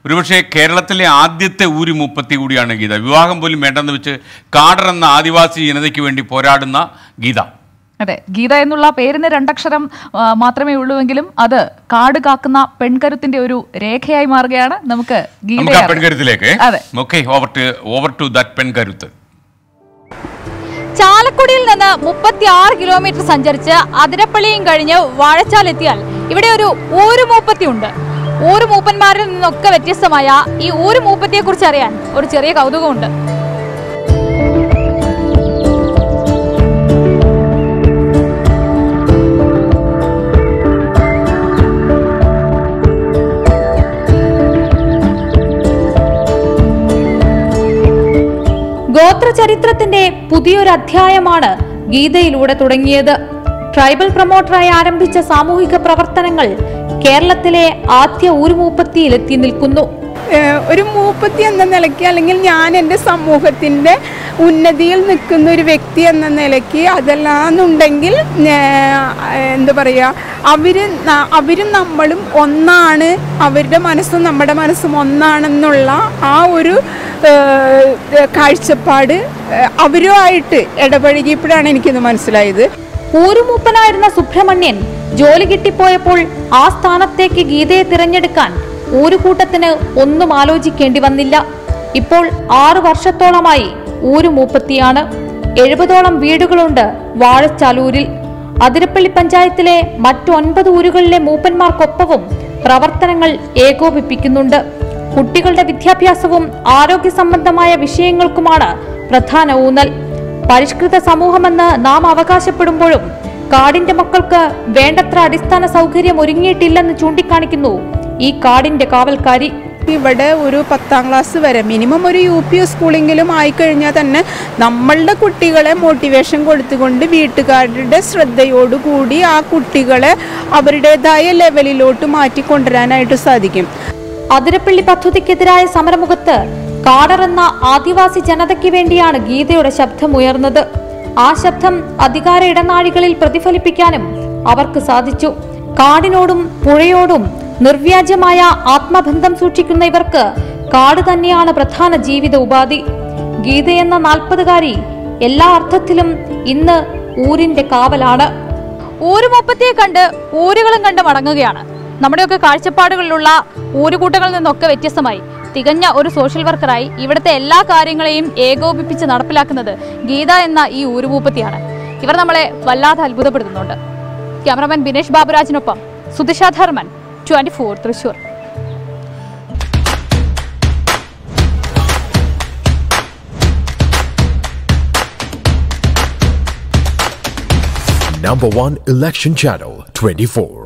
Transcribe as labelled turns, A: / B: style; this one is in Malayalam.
A: ഒരുപക്ഷെ കേരളത്തിലെ ആദ്യത്തെ ഊരി മുപ്പത്തി കൂടിയാണ് ഗീത വിവാഹം പോലും വേണ്ടെന്ന് വെച്ച് കാടർ എന്ന ആദിവാസി ജനതയ്ക്ക് വേണ്ടി പോരാടുന്ന ഗീത
B: അതെ ഗീത എന്നുള്ള പേരിന് രണ്ടക്ഷരം ആ, മാത്രമേ ഉള്ളൂവെങ്കിലും അത് കാട് കാക്കുന്ന പെൺകരുത്തിന്റെ ഒരു രേഖയായി മാറുകയാണ് നമുക്ക്
A: നമുക്ക് ആ
B: ഗീതയെ
A: പെൺകരുത്തിലേക്ക്
B: അതെ.
A: Okay over to over to that പെൺകരുത്ത്
C: ചാലക്കുടിയിൽ നിന്ന് മുപ്പത്തി ആറ് കിലോമീറ്റർ സഞ്ചരിച്ച് അതിരപ്പള്ളിയും കഴിഞ്ഞ് വാഴച്ചാലെത്തിയാൽ ഇവിടെ ഒരു ഊരുമൂപ്പത്തി ഉണ്ട് ഊരുമൂപ്പന്മാരിൽ നിന്നൊക്കെ വ്യത്യസ്തമായ ഈ ഊരുമൂപ്പത്തിയെ കുറിച്ച് അറിയാൻ ഒരു ചെറിയ കൗതുകമുണ്ട് ഗോത്രചരിത്രത്തിന്റെ പുതിയൊരു അധ്യായമാണ് ഗീതയിലൂടെ തുടങ്ങിയത് ട്രൈബൽ പ്രൊമോട്ടറായി ആരംഭിച്ച സാമൂഹിക പ്രവർത്തനങ്ങൾ കേരളത്തിലെ ആദ്യ ഊരുമൂപ്പത്തിയിൽ എത്തി നിൽക്കുന്നു
D: ഏഹ് ഒരു മൂപ്പത്തി എന്ന നിലയ്ക്ക് അല്ലെങ്കിൽ ഞാൻ എൻ്റെ സമൂഹത്തിൻ്റെ ഉന്നതിയിൽ നിൽക്കുന്ന ഒരു വ്യക്തി എന്ന നിലയ്ക്ക് അതല്ലാന്നുണ്ടെങ്കിൽ ഏഹ് എന്താ പറയുക അവർ അവരും നമ്മളും ഒന്നാണ് അവരുടെ മനസ്സും നമ്മുടെ മനസ്സും ഒന്നാണെന്നുള്ള ആ ഒരു ഏഹ് കാഴ്ചപ്പാട് ഏഹ് അവരുമായിട്ട് ഇടപഴകിയപ്പോഴാണ് എനിക്കിത് മനസ്സിലായത്
C: ഊരുമൂപ്പനായിരുന്ന സുബ്രഹ്മണ്യൻ ജോലി കിട്ടിപ്പോയപ്പോൾ ആ സ്ഥാനത്തേക്ക് ഗീതയെ തിരഞ്ഞെടുക്കാൻ ഊരുകൂട്ടത്തിന് ഒന്നും ആലോചിക്കേണ്ടി വന്നില്ല ഇപ്പോൾ ആറു വർഷത്തോളമായി ഊരുമൂപ്പത്തിയാണ് എഴുപതോളം വീടുകളുണ്ട് വാഴച്ചാലൂരിൽ അതിരപ്പള്ളി പഞ്ചായത്തിലെ മറ്റു ഒൻപത് ഊരുകളിലെ മൂപ്പന്മാർക്കൊപ്പവും പ്രവർത്തനങ്ങൾ ഏകോപിപ്പിക്കുന്നുണ്ട് കുട്ടികളുടെ വിദ്യാഭ്യാസവും ആരോഗ്യ സംബന്ധമായ വിഷയങ്ങൾക്കുമാണ് പ്രധാന ഊന്നൽ പരിഷ്കൃത സമൂഹമെന്ന് നാം അവകാശപ്പെടുമ്പോഴും കാടിന്റെ മക്കൾക്ക് വേണ്ടത്ര അടിസ്ഥാന സൗകര്യം ഒരുങ്ങിയിട്ടില്ലെന്ന് ചൂണ്ടിക്കാണിക്കുന്നു ഈ കാടിന്റെ കാവൽക്കാരി
D: ഇവിടെ ഒരു പത്താം ക്ലാസ് വരെ മിനിമം ഒരു യു പി സ്കൂളെങ്കിലും ആയിക്കഴിഞ്ഞാൽ തന്നെ നമ്മളുടെ കുട്ടികളെ മോട്ടിവേഷൻ കൊടുത്തുകൊണ്ട് വീട്ടുകാരുടെ ശ്രദ്ധയോടുകൂടി ആ കുട്ടികളെ അവരുടേതായ ലെവലിലോട്ട് മാറ്റിക്കൊണ്ടുവരാനായിട്ട് സാധിക്കും
C: അതിരപ്പള്ളി പദ്ധതിക്കെതിരായ സമരമുഖത്ത് കാടർ എന്ന ആദിവാസി ജനതയ്ക്ക് വേണ്ടിയാണ് ഗീതയുടെ ശബ്ദമുയർന്നത് ആ ശബ്ദം അധികാര ഇടനാഴികളിൽ പ്രതിഫലിപ്പിക്കാനും അവർക്ക് സാധിച്ചു കാടിനോടും പുഴയോടും നിർവ്യാജമായ ആത്മബന്ധം സൂക്ഷിക്കുന്ന ഇവർക്ക് കാട് തന്നെയാണ് പ്രധാന ജീവിത ഉപാധി ഗീത എന്ന നാൽപ്പതുകാരി എല്ലാ അർത്ഥത്തിലും ഇന്ന് ഊരിന്റെ കാവലാണ് ഊരുമൊപ്പത്തിയെ കണ്ട് ഊരുകളും കണ്ട് മടങ്ങുകയാണ് നമ്മുടെയൊക്കെ കാഴ്ചപ്പാടുകളിലുള്ള ഊരുകൂട്ടങ്ങളിൽ നിന്നൊക്കെ വ്യത്യസ്തമായി തികഞ്ഞ ഒരു സോഷ്യൽ വർക്കറായി ഇവിടുത്തെ എല്ലാ കാര്യങ്ങളെയും ഏകോപിപ്പിച്ച് നടപ്പിലാക്കുന്നത് ഗീത എന്ന ഈ ഊരുമൂപ്പത്തിയാണ് ഇവർ നമ്മളെ വല്ലാതെ അത്ഭുതപ്പെടുത്തുന്നുണ്ട് ക്യാമറമാൻ ബിനേഷ് ബാബുരാജിനൊപ്പം Sudhisha Dharman twenty four Thrissur
E: Number one election channel 24.